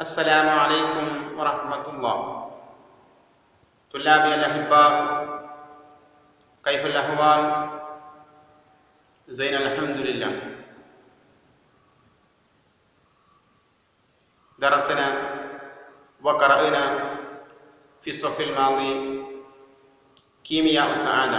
السلام عليكم ورحمة الله طلابي الأحباء كيف الأحوال؟ زين الحمد لله درسنا وقرأنا في الصف الماضي كيمياء السعادة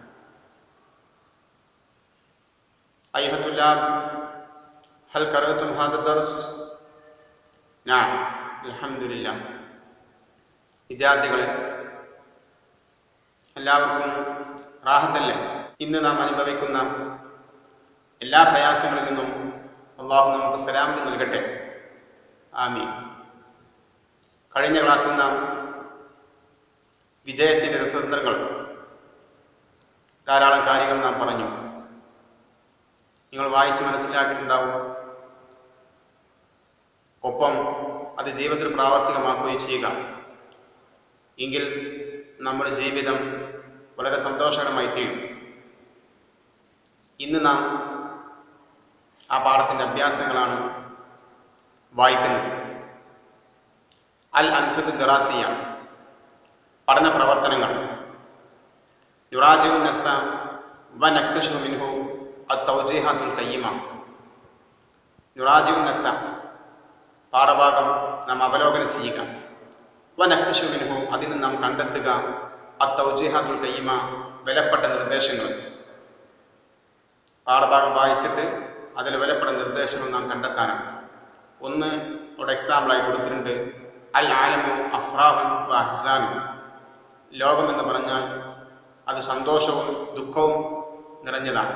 أيها الطلاب هل قرأتم هذا الدرس؟ نعم الحمد لله വിദ്യാർത്ഥികളെ എല്ലാവർക്കും റാഹത്തല്ലേ ഇന്ന് നാം അനുഭവിക്കുന്ന എല്ലാ പ്രയാസങ്ങളിൽ നിന്നും അള്ളാഹു നമുക്ക് സലാമത്ത് നൽകട്ടെ ആമീൻ കഴിഞ്ഞ ക്ലാസ്സിൽ നാം വിജയത്തിൻ്റെ രസതന്ത്രങ്ങൾ ധാരാളം കാര്യങ്ങൾ നാം പറഞ്ഞു നിങ്ങൾ വായിച്ച് മനസ്സിലാക്കിയിട്ടുണ്ടാവും ഒപ്പം അത് ജീവിതത്തിൽ പ്രാവർത്തികമാക്കുകയും ചെയ്യുക എങ്കിൽ നമ്മുടെ ജീവിതം വളരെ സന്തോഷകരമായി തീരും ഇന്ന് നാം ആ പാഠത്തിൻ്റെ അഭ്യാസങ്ങളാണ് വായിക്കുന്നത് അൽ അൻസത്ത് ദറാസിയ പഠന പ്രവർത്തനങ്ങൾ യുറാജു നസ വ നക്തഷു മിൻഹു അത്തൗജീഹാത്തുൽ കയ്യമ യുറാജു നസ പാഠഭാഗം നാം അവലോകനം ചെയ്യുക വ നക്തഷു മിൻഹു അതിൽ നിന്ന് നാം കണ്ടെത്തുക അത്തൗജീഹാത്തുൽ കയ്യമ വിലപ്പെട്ട നിർദ്ദേശങ്ങൾ പാഠഭാഗം വായിച്ചിട്ട് അതിൽ വിലപ്പെട്ട നിർദ്ദേശങ്ങൾ നാം കണ്ടെത്താനാണ് ഒന്ന് ഇവിടെ എക്സാമ്പിളായി കൊടുത്തിട്ടുണ്ട് അൽ ആലമു അഫ്രാഹും വ അഹ്സാനും ലോകമെന്ന് പറഞ്ഞാൽ അത് സന്തോഷവും ദുഃഖവും നിറഞ്ഞതാണ്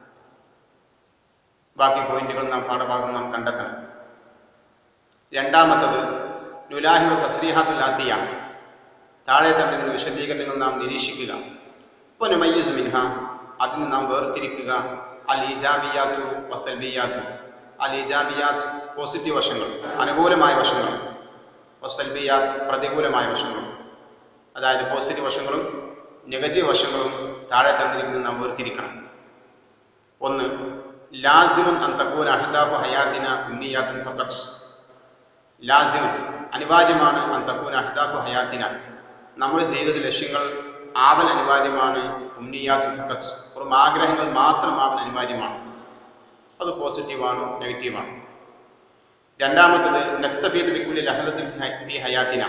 ബാക്കി പോയിന്റുകൾ നാം പാഠഭാഗം നാം കണ്ടെത്തണം രണ്ടാമത്തത് നുലാഹിവ തസ്രീഹാത്തുല്ലാത്തിയ താഴെ തന്നെ ഇതിന് വിശദീകരണങ്ങൾ നാം നിരീക്ഷിക്കുക ഇപ്പോൾ നുമയ്യൂസ് മിൻഹ അതിന് നാം വേർതിരിക്കുക അൽ ഇജാബിയാത്തു വസൽബിയാത്തു അൽ ഇജാബിയാത്ത് പോസിറ്റീവ് വശങ്ങൾ അനുകൂലമായ വശങ്ങൾ വസൽബിയ പ്രതികൂലമായ വശങ്ങളും അതായത് പോസിറ്റീവ് വശങ്ങളും നെഗറ്റീവ് വശങ്ങളും താഴെ തന്നിരിക്കുന്നത് നാം വേർതിരിക്കണം ഒന്ന് ലാസിമുൻ അന്തക്കൂൻ അഹദാഫ് ഹയാത്തിന ഉന്നിയാത്തുൻ ഫക്കത്ത് ലാസിമുൻ അനിവാര്യമാണ് അന്തക്കൂൻ അഹദാഫ് ഹയാത്തിന നമ്മുടെ ജീവിത ലക്ഷ്യങ്ങൾ ആവൽ അനിവാര്യമാണ് ഉന്നിയാത്തുൻ ഫക്കത്ത് വെറും ആഗ്രഹങ്ങൾ മാത്രം ആവൽ അനിവാര്യമാണ് അത് പോസിറ്റീവാണോ നെഗറ്റീവാണോ രണ്ടാമത്തത് നസ്തഫീദ് ബിക്കുലി ലഹദത്തിൻ ഫി ഹയാത്തിന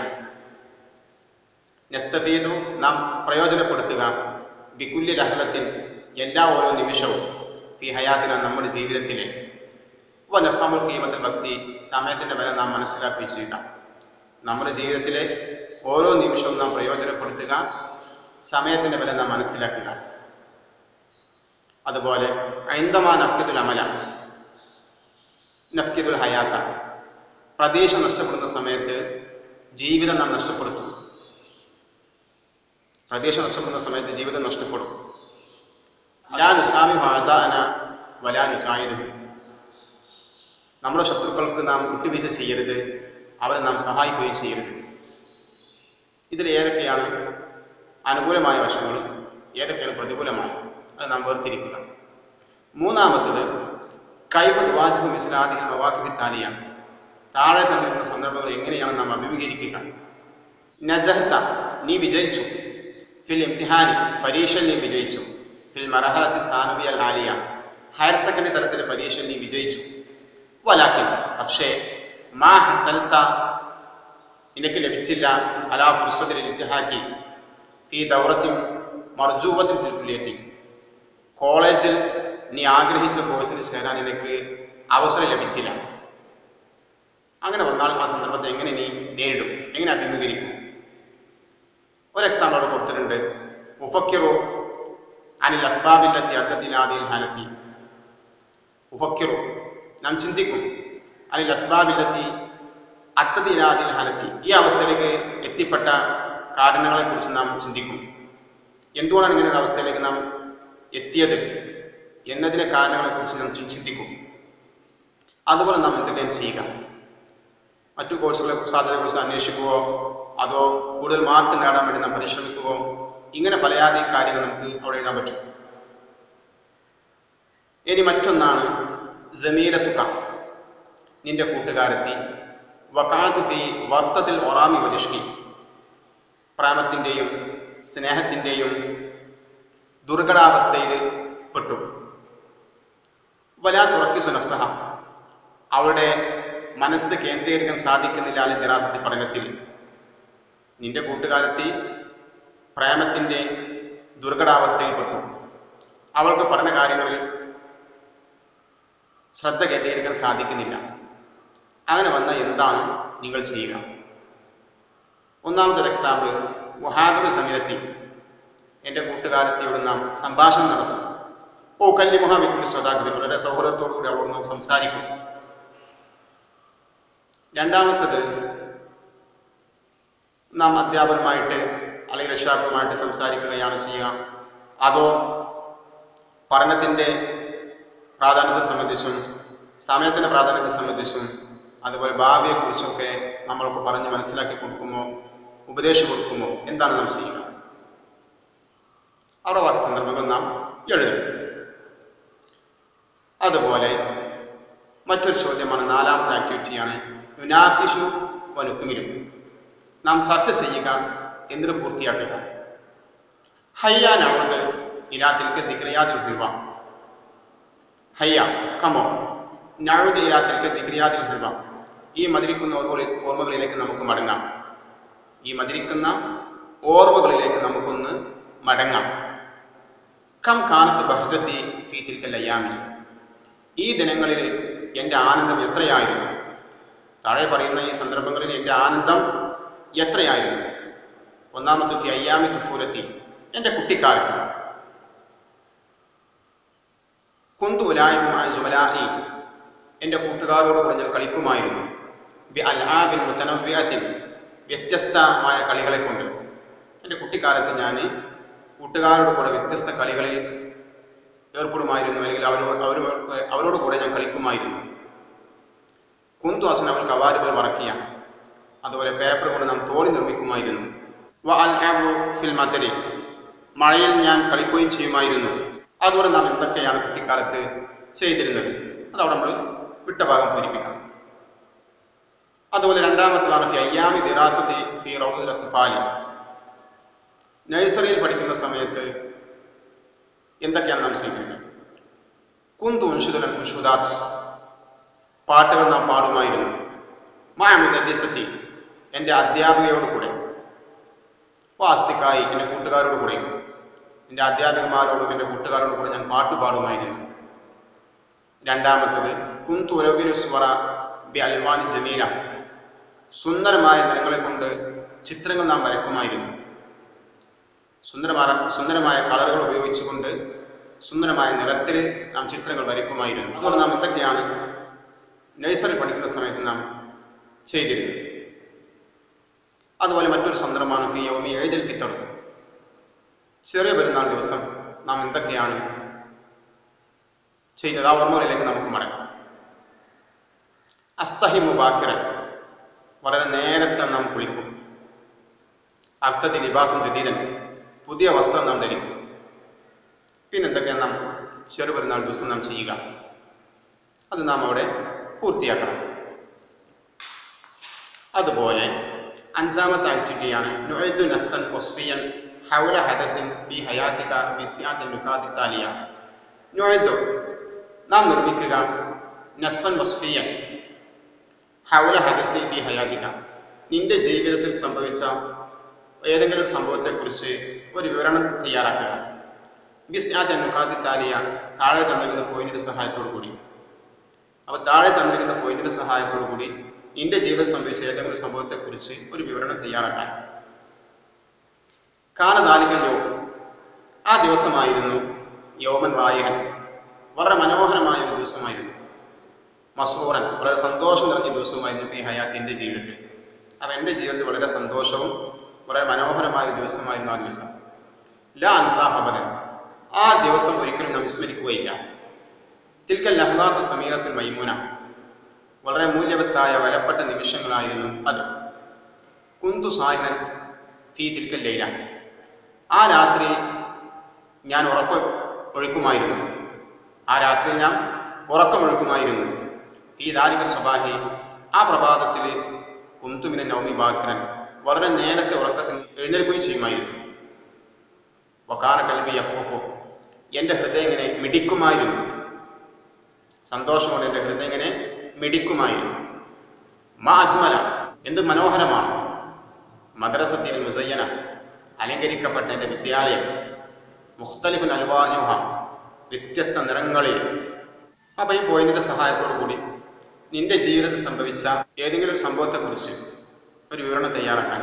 നസ്തഫീദു നാം പ്രയോജനപ്പെടുത്തുക ബിക്കുല്യ ലഹലത്തിൻ എല്ലാ ഓരോ നിമിഷവും ഫി ഹയാത്തിന നമ്മുടെ ജീവിതത്തിലെ വ നഫാമുൽ കീമത്തിൽ ഭക്തി സമയത്തിൻ്റെ വില നാം മനസ്സിലാക്കുകയും ചെയ്യുക നമ്മുടെ ജീവിതത്തിലെ ഓരോ നിമിഷവും നാം പ്രയോജനപ്പെടുത്തുക സമയത്തിൻ്റെ വില നാം മനസ്സിലാക്കുക അതുപോലെ ഐന്ദമാ നഫ്കിദുൽ അമല നഫ്കിദുൽ ഹയാത്ത പ്രതീക്ഷ നഷ്ടപ്പെടുന്ന സമയത്ത് ജീവിതം നാം നഷ്ടപ്പെടുത്തും പ്രതീക്ഷ നഷ്ടപ്പെടുന്ന സമയത്ത് ജീവിതം നഷ്ടപ്പെടും ലാ നുസാമി വാദാന വലാ നുസായിദു നമ്മുടെ ശത്രുക്കൾക്ക് നാം വിട്ടുവീഴ്ച ചെയ്യരുത് അവരെ നാം സഹായിക്കുകയും ചെയ്യരുത് ഇതിൽ ഏതൊക്കെയാണ് അനുകൂലമായ വശങ്ങളും ഏതൊക്കെയാണ് പ്രതികൂലമായ അത് നാം വേർതിരിക്കുക മൂന്നാമത്തത് കൈഫത്ത് വാജിബ് മിസ്ലാദിഹിൽ മവാക്കിബി താലിയാണ് താഴെ തന്നിരിക്കുന്ന സന്ദർഭങ്ങൾ എങ്ങനെയാണ് നാം അഭിമുഖീകരിക്കുക നജഹത്ത നീ വിജയിച്ചു ഫിൽ ഇംതിഹാനി പരീക്ഷ നീ വിജയിച്ചു ഫിൽ മറഹലത്തി സാനബി അൽ ആലിയ ഹയർ സെക്കൻഡറി തലത്തിലെ പരീക്ഷ നീ വിജയിച്ചു വലാക്കിൻ പക്ഷേ മാ ഹസൽത്ത നിനക്ക് ലഭിച്ചില്ല അലാ ഫുർസത്തിൽ ഇൽത്തിഹാക്കി ഫി ദൗറത്തിൻ മർജൂബത്തിൻ ഫിൽ കുല്യത്തി കോളേജിൽ നീ ആഗ്രഹിച്ച കോഴ്സിന് ചേരാൻ നിനക്ക് അവസരം ലഭിച്ചില്ല അങ്ങനെ വന്നാൽ ആ സന്ദർഭത്തെ എങ്ങനെ നീ നേരിടും എങ്ങനെ അഭിമുഖീകരിക്കും ഒരു എക്സാമ്പിൾ അവിടെ കൊടുത്തിട്ടുണ്ട് മുഫക്കിറു അനിൽ അസ്ബാബില്ലത്തി അദ്ദത്തിലാദിൽ ഹാലത്തി മുഫക്കിറു നാം ചിന്തിക്കും അനിൽ അസ്ബാബില്ലത്തി അത്തതിലാദിൽ ഹാലത്തി ഈ അവസ്ഥയിലേക്ക് എത്തിപ്പെട്ട കാരണങ്ങളെക്കുറിച്ച് നാം ചിന്തിക്കും എന്തുകൊണ്ടാണ് ഇങ്ങനെ ഒരു അവസ്ഥയിലേക്ക് നാം എത്തിയത് എന്നതിൻ്റെ കാരണങ്ങളെക്കുറിച്ച് നാം ചിന്തിക്കും അതുപോലെ നാം എന്തൊക്കെയാണ് ചെയ്യുക മറ്റു കോഴ്സുകളെ സാധ്യതയെക്കുറിച്ച് അന്വേഷിക്കുകയോ അതോ കൂടുതൽ മാർക്ക് നേടാൻ വേണ്ടി നാം പരിശ്രമിക്കുകയോ ഇങ്ങനെ പലയാതി കാര്യങ്ങൾ നമുക്ക് അവിടെ എഴുതാൻ പറ്റും ഇനി മറ്റൊന്നാണ് ജമീലത്തുക നിന്റെ കൂട്ടുകാരെത്തി വക്കാത്ത് ഫി വർത്തത്തിൽ ഒറാമി വനിഷ്കി പ്രേമത്തിൻ്റെയും സ്നേഹത്തിൻ്റെയും ദുർഘടാവസ്ഥയിൽ പെട്ടു വലാ തുറക്കി സുനഫ്സഹ അവളുടെ മനസ്സ് കേന്ദ്രീകരിക്കാൻ സാധിക്കുന്നില്ല അല്ലെ ദിറാസത്തി പഠനത്തിൽ നിന്റെ കൂട്ടുകാരത്തി പ്രേമത്തിൻ്റെ ദുർഘടാവസ്ഥയിൽപ്പെട്ടു അവൾക്ക് പഠന കാര്യങ്ങളിൽ ശ്രദ്ധ കേന്ദ്രീകരിക്കാൻ സാധിക്കുന്നില്ല അങ്ങനെ വന്ന എന്താണ് നിങ്ങൾ ചെയ്യുക ഒന്നാമത്തെ എക്സാമ്പിൾ മുഹാബിദ് സമീരത്തി എൻ്റെ കൂട്ടുകാരത്തിയോട് നാം സംഭാഷണം നടത്തും ഓ കല്ലി മുഹാബിക്കുള്ള സ്വതാഗതി വളരെ സൗഹൃദത്തോടുകൂടി അവളോട് സംസാരിക്കും രണ്ടാമത്തത് നാം അധ്യാപകരുമായിട്ട് അല്ലെങ്കിൽ രക്ഷാക്കളുമായിട്ട് സംസാരിക്കുകയാണ് ചെയ്യുക അതോ പഠനത്തിൻ്റെ പ്രാധാന്യത്തെ സംബന്ധിച്ചും സമയത്തിൻ്റെ പ്രാധാന്യത്തെ സംബന്ധിച്ചും അതുപോലെ ഭാവിയെക്കുറിച്ചൊക്കെ നമ്മൾക്ക് പറഞ്ഞ് മനസ്സിലാക്കി കൊടുക്കുമോ ഉപദേശം കൊടുക്കുമോ എന്താണ് നാം ചെയ്യുക അവിടെ ബാക്കി സന്ദർഭങ്ങൾ നാം എഴുതും അതുപോലെ മറ്റൊരു ചോദ്യമാണ് നാലാമത്തെ ആക്ടിവിറ്റിയാണ് യുനാക്കിഷു വനുക്കുമിലും നാം ചർച്ച ചെയ്യുക എന്നിട്ട് പൂർത്തിയാക്കുക ഹയ്യ നവത് ഇലാത്തിൽക്ക് ദിക്രിയാതിൽ ഹുൽവ ഹയ്യ കമോ നഴുത് ഇലാത്തിൽക്ക് ദിക്രിയാതിൽ ഹുൽവ ഈ മതിരിക്കുന്ന ഓർമ്മകളിൽ ഓർമ്മകളിലേക്ക് നമുക്ക് മടങ്ങാം ഈ മതിരിക്കുന്ന ഓർമ്മകളിലേക്ക് നമുക്കൊന്ന് മടങ്ങാം കം കാലത്ത് ബഹജത്തി ഫീത്തിൽക്കൽ അയ്യാമി ഈ ദിനങ്ങളിൽ എൻ്റെ ആനന്ദം എത്രയായിരുന്നു താഴെ പറയുന്ന ഈ സന്ദർഭങ്ങളിൽ എൻ്റെ ആനന്ദം എത്രയായിരുന്നു ഒന്നാമത്തെ ഫി അയ്യാമി തുഫൂരത്തി എൻ്റെ കുട്ടിക്കാലത്ത് കുന്തു ഉലായുമായ ജുമലായി എൻ്റെ കൂട്ടുകാരോട് ഞാൻ കളിക്കുമായിരുന്നു ബി അൽആബിൻ മുത്തനവ്യത്തിൽ വ്യത്യസ്തമായ കളികളെ കൊണ്ട് എൻ്റെ കുട്ടിക്കാലത്ത് ഞാൻ കൂട്ടുകാരോട് കൂടെ വ്യത്യസ്ത കളികളിൽ ഏർപ്പെടുമായിരുന്നു അല്ലെങ്കിൽ അവരോട് അവർ അവരോട് കൂടെ ഞാൻ കളിക്കുമായിരുന്നു കുന്തു അസനവൽ കവാരുകൾ മറക്കിയ അതുപോലെ പേപ്പർ കൊണ്ട് നാം തോണി നിർമ്മിക്കുമായിരുന്നു വ അൽ ആബു ഫിൽ മതരി മഴയിൽ ഞാൻ കളിക്കുകയും ചെയ്യുമായിരുന്നു അതുപോലെ നാം എന്തൊക്കെയാണ് കുട്ടിക്കാലത്ത് ചെയ്തിരുന്നത് അതവിടെ നമ്മൾ വിട്ട ഭാഗം പൂരിപ്പിക്കണം അതുപോലെ രണ്ടാമത്തതാണ് ഫി അയ്യാമി ദിറാസത്തി ഫി റൗദുലത്തുഫാലി നഴ്സറിയിൽ പഠിക്കുന്ന സമയത്ത് എന്തൊക്കെയാണ് നാം ചെയ്യുന്നത് കുന്തു ഉൻഷുദൻ ഉൻഷുദാത്ത് പാട്ടുകൾ നാം പാടുമായിരുന്നു മാമുദ്ദേശത്തി എൻ്റെ അധ്യാപികയോട് കൂടെ വാസ്തിക്കായി എൻ്റെ കൂട്ടുകാരോട് കൂടെയും എൻ്റെ അധ്യാപികമാരോടും എൻ്റെ കൂട്ടുകാരോട് കൂടെ ഞാൻ പാട്ട് പാടുമായിരുന്നു രണ്ടാമത്തത് കുന്തു ഉരവിരു സ്വറ ബി അൽവാനി ജമീല സുന്ദരമായ നിറങ്ങളെ കൊണ്ട് ചിത്രങ്ങൾ നാം വരക്കുമായിരുന്നു സുന്ദരമായ സുന്ദരമായ കളറുകൾ ഉപയോഗിച്ചുകൊണ്ട് സുന്ദരമായ നിറത്തിൽ നാം ചിത്രങ്ങൾ വരയ്ക്കുമായിരുന്നു അതുകൊണ്ട് നാം എന്തൊക്കെയാണ് നഴ്സറി പഠിക്കുന്ന സമയത്ത് നാം ചെയ്തിരുന്നത് അതുപോലെ മറ്റൊരു സന്ദർഭമാണ് ഫി യൗമി ഏദൽ ഫിത്തർ ചെറിയ പെരുന്നാൾ ദിവസം നാം എന്തൊക്കെയാണ് ചെയ്തത് ആ ഓർമ്മകളിലേക്ക് നമുക്ക് മടങ്ങാം അസ്തഹി മുബാക്കിറ വളരെ നേരത്തെ നാം കുളിക്കും അർത്ഥത്തിൽ ലിബാസം ജദീദൻ പുതിയ വസ്ത്രം നാം ധരിക്കും പിന്നെന്തൊക്കെയാണ് നാം ചെറു പെരുന്നാൾ ദിവസം നാം ചെയ്യുക അത് നാം അവിടെ പൂർത്തിയാക്കണം അതുപോലെ അഞ്ചാമത്തെ ആക്ടിവിറ്റിയാണ് നുഅയ്ദു നസ്സൻ വസ്ഫിയൻ ഹൗല ഹദസിൻ ഫി ഹയാത്തിക ബിസ്തിയാത്തി നുകാതി താലിയ നുഅയ്ദു നാം നിർമ്മിക്കുക നസ്സൻ വസ്ഫിയൻ ഹൗല ഹദസി ഫി ഹയാത്തിക നിന്റെ ജീവിതത്തിൽ സംഭവിച്ച ഏതെങ്കിലും ഒരു സംഭവത്തെക്കുറിച്ച് ഒരു വിവരണം തയ്യാറാക്കുക ബിസ്തിയാത്തി നുകാതി താലിയ താഴെ തന്നിരിക്കുന്ന പോയിന്റിന്റെ സഹായത്തോടു കൂടി അപ്പോൾ താഴെ തന്നിരിക്കുന്ന പോയിന്റിന്റെ സഹായത്തോടു കൂടി നിന്റെ ജീവിതത്തിൽ സംഭവിച്ച ഏതെങ്കിലും സംഭവത്തെക്കുറിച്ച് ഒരു വിവരണം തയ്യാറാക്കാൻ കാലനാലികല്ലോ ആ ദിവസമായിരുന്നു യോമൻ റായകൻ വളരെ മനോഹരമായ ഒരു ദിവസമായിരുന്നു മസൂറൻ വളരെ സന്തോഷം നിറഞ്ഞ ദിവസമായിരുന്നു ഈ ഹയാത്തിൻ്റെ ജീവിതത്തിൽ അപ്പം എൻ്റെ ജീവിതത്തിൽ വളരെ സന്തോഷവും വളരെ മനോഹരമായ ഒരു ദിവസമായിരുന്നു ആ ദിവസം ലാ അൻസാഹബദൻ ആ ദിവസം ഒരിക്കലും നാം വിസ്മരിക്കുകയില്ല തിൽക്കൽ ലഹ്ലാത്തു സമീറത്തുൽ മൈമൂന വളരെ മൂല്യവത്തായ വിലപ്പെട്ട നിമിഷങ്ങളായിരുന്നു അത് കുന്തു സാഹിനൻ ഫീ തിൽക്കൽ ലൈല ആ രാത്രി ഞാൻ ഉറക്ക ഒഴുക്കുമായിരുന്നു ആ രാത്രി ഞാൻ ഉറക്കമൊഴുക്കുമായിരുന്നു ഫീ ദാരിക സ്വഭാഹി ആ പ്രഭാതത്തിൽ കുന്തുമിനെ നൗമി ബാക്കിരൻ വളരെ നേരത്തെ ഉറക്കത്തിൽ എഴുന്നേൽക്കുകയും ചെയ്യുമായിരുന്നു വക്കാന കൽബി യഫ്വക്കു എൻ്റെ ഹൃദയം ഇങ്ങനെ മിടിക്കുമായിരുന്നു സന്തോഷം കൊണ്ട് എൻ്റെ ഹൃദയം ഇങ്ങനെ മിടിക്കുമായിരുന്നു മാ അജ്മല എന്ത് മനോഹരമാണ് മദ്രസത്തിൽ മുസയ്യന അലങ്കരിക്കപ്പെട്ട എൻ്റെ വിദ്യാലയം മുഖ്തലിഫുൻ അൽവാനുഹ വ്യത്യസ്ത നിറങ്ങളിൽ അപ്പോൾ ഈ പോയിന്റിന്റെ സഹായത്തോടു കൂടി നിന്റെ ജീവിതത്തിൽ സംഭവിച്ച ഏതെങ്കിലും ഒരു സംഭവത്തെക്കുറിച്ച് ഒരു വിവരണം തയ്യാറാക്കാൻ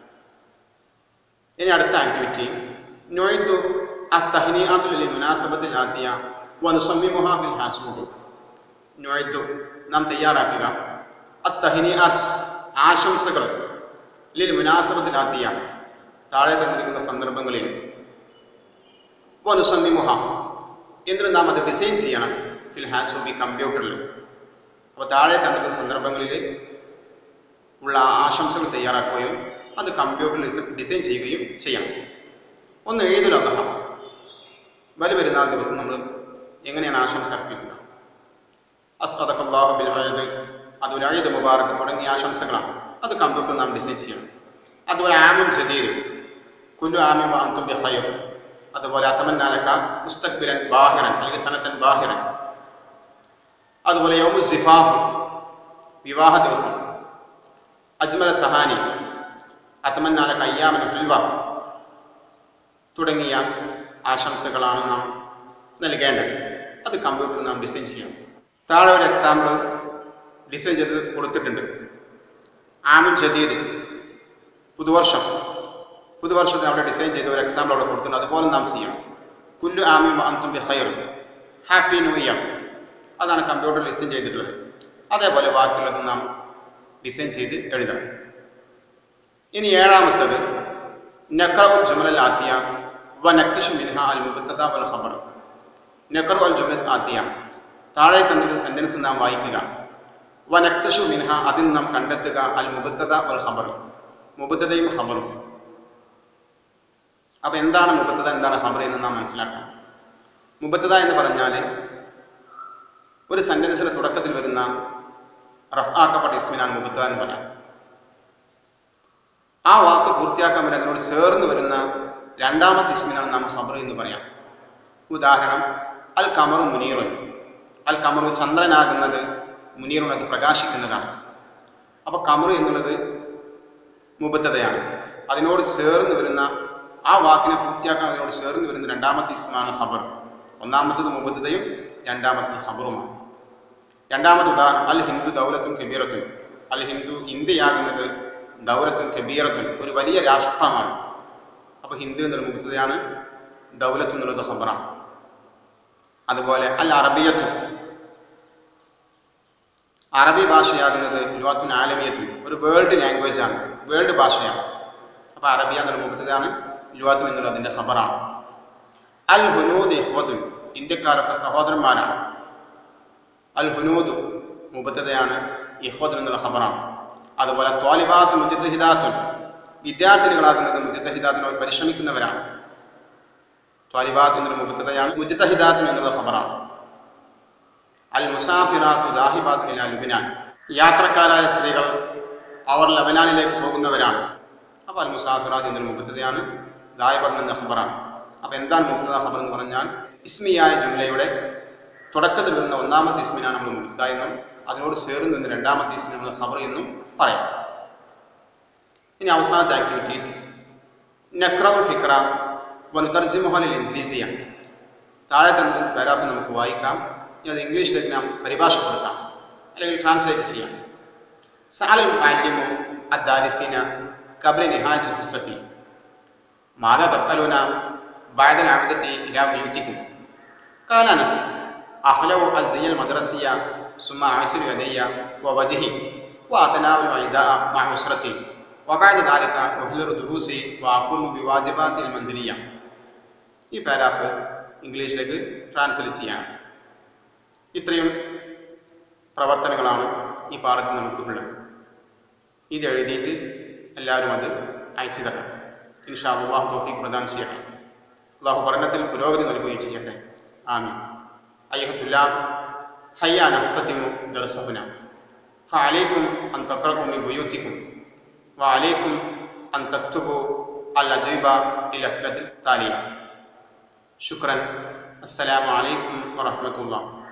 ഇനി അടുത്ത ആക്ടിവിറ്റി നോയ്തു അത്തഹിനിയാത്തുലിൽ മുനാസബത്തിൽ ആദ്യ വനുസമ്മിമുഹ ഫിൽ ഹാസൂബ് നോയ്തു നാം തയ്യാറാക്കുക അത്തഹിനിയാത്ത് ആശംസകൾ ലിൽ മുനാസബത്തിൽ ആദ്യ താഴെ തന്നിരിക്കുന്ന സന്ദർഭങ്ങളിൽ വനുസമ്മിമുഹ എന്നിട്ട് നാം അത് ഡിസൈൻ ചെയ്യണം ഫിൽ ഹാസൂബി കമ്പ്യൂട്ടറിൽ അപ്പോൾ താഴെ തന്നിരിക്കുന്ന സന്ദർഭങ്ങളിൽ ഉള്ള ആശംസകൾ തയ്യാറാക്കുകയും അത് കമ്പ്യൂട്ടറിൽ ഡിസൈൻ ചെയ്യുകയും ചെയ്യണം ഒന്ന് ഏതൊരു അള്ളഹ വലിയ പെരുന്നാൾ ദിവസം നമ്മൾ എങ്ങനെയാണ് ആശംസ അർപ്പിക്കുക അസ്അദഖല്ലാഹു ബിൽ അയദ് അതൊരു അയദ് മുബാറക്ക് തുടങ്ങിയ ആശംസകളാണ് അത് കമ്പ്യൂട്ടർ നാം ഡിസൈൻ ചെയ്യണം അതുപോലെ ആമിൻ ജദീദ് കുല്ലു ആമിൻ വ അൻതും ബിഖൈർ അതുപോലെ അതമന്നാലക്ക മുസ്തഖ്ബിലൻ ബാഹിറൻ അല്ലെങ്കിൽ സനത്തൻ ബാഹിറൻ അതുപോലെ യോമു സിഫാഫ് വിവാഹ ദിവസം അജ്മല തഹാനി അതമന്നാലക്ക അയ്യാമൻ ഹുൽവ തുടങ്ങിയ ആശംസകളാണ് നാം നൽകേണ്ടത് അത് കമ്പ്യൂട്ടറിൽ നാം ഡിസൈൻ ചെയ്യണം താഴെ ഒരു എക്സാമ്പിൾ ഡിസൈൻ ചെയ്ത് കൊടുത്തിട്ടുണ്ട് ആമിൻ ജദീദ് പുതുവർഷം പുതുവർഷത്തിന് അവിടെ ഡിസൈൻ ചെയ്ത ഒരു എക്സാമ്പിൾ അവിടെ കൊടുത്തിട്ടുണ്ട് അതുപോലെ നാം ചെയ്യണം കുല്ലു ആമി അന്തും ബി ഖൈർ ഹാപ്പി ന്യൂ ഇയർ അതാണ് കമ്പ്യൂട്ടറിൽ ഡിസൈൻ ചെയ്തിട്ടുള്ളത് അതേപോലെ ബാക്കിയുള്ളത് നാം ഡിസൈൻ ചെയ്ത് എഴുതണം ഇനി ഏഴാമത്തത് നക്രഉൽ ജുമലൽ ആത്തിയ വ നക്തിഷു മിൻഹ അൽ മുബത്തദ വൽ ഖബർ നക്റു അൽ ജുമലൽ ആത്തിയ താഴെ തന്നിട്ട് സെന്റൻസ് നാം വായിക്കുക വ നക്തഷു മിൻഹ അതിൽ നാം കണ്ടെത്തുക അൽ മുബത്തദ വൽ ഖബർ മുബത്തദയും ഖബറും അപ്പോൾ എന്താണ് മുബത്തത എന്താണ് ഖബർ എന്ന് നാം മനസ്സിലാക്കണം മുബത്തത എന്ന് പറഞ്ഞാൽ ഒരു സെന്റൻസിന്റെ തുടക്കത്തിൽ വരുന്ന റഫാക്കപ്പെട്ട ഇസ്മിനാണ് മുബത്തത എന്ന് പറയാം ആ വാക്ക് പൂർത്തിയാക്കാൻ വേണ്ടി അതിനോട് ചേർന്ന് വരുന്ന രണ്ടാമത്തെ ഇസ്മിനാണ് നാം ഖബർ എന്ന് പറയാം ഉദാഹരണം അൽ കമറു മുനീറുൻ അൽ കമറു ചന്ദ്രനാകുന്നത് മുനീറുൻ അത് പ്രകാശിക്കുന്നതാണ് അപ്പോൾ കമറു എന്നുള്ളത് മുബത്തതയാണ് അതിനോട് ചേർന്ന് വരുന്ന ആ വാക്കിനെ പൂർത്തിയാക്കാൻ അതിനോട് ചേർന്ന് വരുന്ന രണ്ടാമത്തെ ഇസ്മാണ് ഖബർ ഒന്നാമത്തത് മുബത്തതയും രണ്ടാമത്തത് ഖബറുമാണ് രണ്ടാമത് ഉദാഹരണം അൽ ഹിന്ദു ദൗലത്തും കബീറത്തും അൽ ഹിന്ദു ഇന്ത്യയാകുന്നത് ദൗലത്തും കബീറത്തും ഒരു വലിയ രാഷ്ട്രമാണ് അപ്പോൾ ഹിന്ദു എന്നുള്ള മുബത്തതയാണ് ദൗലത്ത് എന്നുള്ളത് ഖബറാണ് അതുപോലെ അൽ അറബിയത്തും അറബി ഭാഷയാകുന്നത് ലുവാത്തുൻ ആലമിയത്തും ഒരു വേൾഡ് ലാംഗ്വേജ് ആണ് വേൾഡ് ഭാഷയാണ് അപ്പോൾ അറബിയ എന്നുള്ള മുഖത്തതാണ് ലുവാത്തുൻ എന്നുള്ളത് അതിൻ്റെ ഖബറാണ് അൽ ഹുനൂദ് ഇഹ്വദുൻ ഇന്ത്യക്കാരൊക്കെ സഹോദരന്മാരാണ് അൽ ഹുനൂദ് മുബത്തതയാണ് ഇഹ്വദുൻ എന്നുള്ള ഖബറാണ് അതുപോലെ ത്വാലിബാത്ത് മുജിദ്ഹിദാത്തുൻ വിദ്യാർത്ഥിനികളാകുന്നത് മുജിദ്ഹിദാത്തിനോട് പരിശ്രമിക്കുന്നവരാണ് ത്വാലിബാത്ത് എന്നുള്ള മുബത്തതയാണ് മുജിദ്ഹിദാത്തുൻ എന്നുള്ള ഖബറാണ് അൽ മുസാഫിറാത്തു ദാഹിബാത്തു ഇല ലുബിനാൻ യാത്രക്കാരായ സ്ത്രീകൾ അവർ ലബനാനിലേക്ക് പോകുന്നവരാണ് അപ്പോൾ അൽ മുസാഫിറാത്ത് എന്നൊരു മുബത്തതയാണ് ദാഹിബാത്ത് എന്ന ഖബറാണ് അപ്പോൾ എന്താണ് മുബത്തത ഖബർ എന്ന് പറഞ്ഞാൽ ഇസ്മിയായ ജുംലയുടെ തുടക്കത്തിൽ വരുന്ന ഒന്നാമത്തെ ഇസ്മിനാണ് നമ്മൾ മുബത്തത എന്നും അതിനോട് ചേർന്ന് നിന്ന് രണ്ടാമത്തെ ഇസ്മിനെ നമ്മൾ ഖബർ എന്നും പറയാം ഇനി അവസാനത്തെ ആക്ടിവിറ്റീസ് നക്രൗൽ ഫിക്ര വനുതർജിമുഹലിൽ ഇൻഫീസിയ താഴെ തന്നെ പാരാഫ് നമുക്ക് വായിക്കാം ഇനി അത് ഇംഗ്ലീഷിലേക്ക് നാം പരിഭാഷപ്പെടുത്താം അല്ലെങ്കിൽ ട്രാൻസ്ലേറ്റ് ചെയ്യാം സാലൽ മാലിമു അദ്ദാരിസീന കബ്രി നിഹായത്തിൽ ഹുസത്തി മാതാ തഫലൂന بعد العودة إلى بيوتكم قال أنس أخلو الزي المدرسية ثم أعسر يدي ووجهي وأتناول العداء مع أسرتي وبعد ذلك أحضر دروسي وأقوم بواجبات المنزلية ഈ പാരാഫ് ഇംഗ്ലീഷിലേക്ക് ട്രാൻസ്ലേറ്റ് ചെയ്യാം ഇത്രയും പ്രവർത്തനങ്ങളാണ് ഈ പാഠത്തിൽ നമുക്കുള്ളത് ഇത് എഴുതിയിട്ട് എല്ലാവരും അത് അയച്ചു തരണം ഇൻഷാ അള്ളാഹു തോഫീഖ് പ്രദാനം ചെയ്യട്ടെ അള്ളാഹു പഠനത്തിൽ പുരോഗതി നൽകുകയും ചെയ്യട്ടെ ആമീൻ അയ്യഹത്തുല്ലാം ഹയ്യ നഫ്തത്തിമു ദർസഹുന فعليكم أن تقرأوا من بيوتكم وعليكم أن تكتبوا الأجوبة إلى الأسئلة التالية شكرا السلام عليكم ورحمة الله